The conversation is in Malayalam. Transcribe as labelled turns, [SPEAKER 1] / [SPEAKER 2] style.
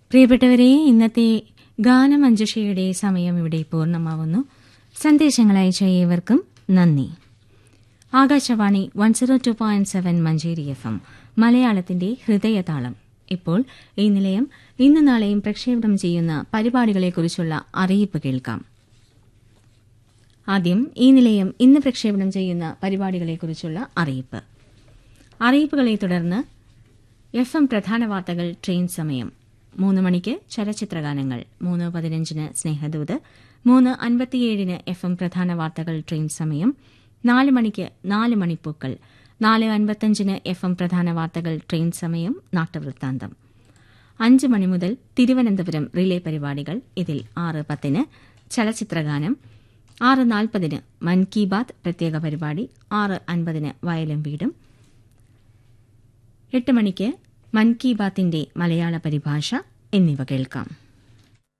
[SPEAKER 1] പ്രിയപ്പെട്ടവരെ ഇന്നത്തെ ഗാനമഞ്ജുഷയുടെ സമയം ഇവിടെ പൂർണ്ണമാവുന്നു സന്ദേശങ്ങൾ അയച്ച ഏവർക്കും നന്ദി Akashvani one zero two point seven Manjeri F M മലയാളത്തിന്റെ ഹൃദയതാളം ഇപ്പോൾ ഈ നിലയം ഇന്ന് നാളെയും പ്രക്ഷേപണം ചെയ്യുന്ന പരിപാടികളെക്കുറിച്ചുള്ള അറിയിപ്പ് കേൾക്കാം ആദ്യം ഈ നിലയം ഇന്ന് പ്രക്ഷേപണം ചെയ്യുന്ന പരിപാടികളെക്കുറിച്ചുള്ള അറിയിപ്പ് അറിയിപ്പുകളെ തുടർന്ന് എഫ് എം പ്രധാന വാർത്തകൾ ട്രെയിൻ സമയം മൂന്ന് മണിക്ക് ചലച്ചിത്രഗാനങ്ങൾ മൂന്ന് പതിനഞ്ചിന് സ്നേഹദൂത് മൂന്ന് അൻപത്തിയേഴിന് എഫ് എം പ്രധാന വാർത്തകൾ ട്രെയിൻ സമയം നാല് മണിക്ക് നാല് മണിപ്പൂക്കൾ നാല് അൻപത്തഞ്ചിന് എഫ് എം പ്രധാന വാർത്തകൾ ട്രെയിൻ സമയം നാട്ടുവൃത്താന്തം അഞ്ച് മണി മുതൽ തിരുവനന്തപുരം റിലേ പരിപാടികൾ ഇതിൽ ആറ് പത്തിന് ചലച്ചിത്രഗാനം ആറ് നാൽപ്പതിന് മൻ കി ബാത് പ്രത്യേക പരിപാടി ആറ് അൻപതിന് വയലും വീടും എട്ട് മണിക്ക് മൻ കി ബാത്തിന്റെ മലയാള പരിഭാഷ എന്നിവ കേൾക്കാം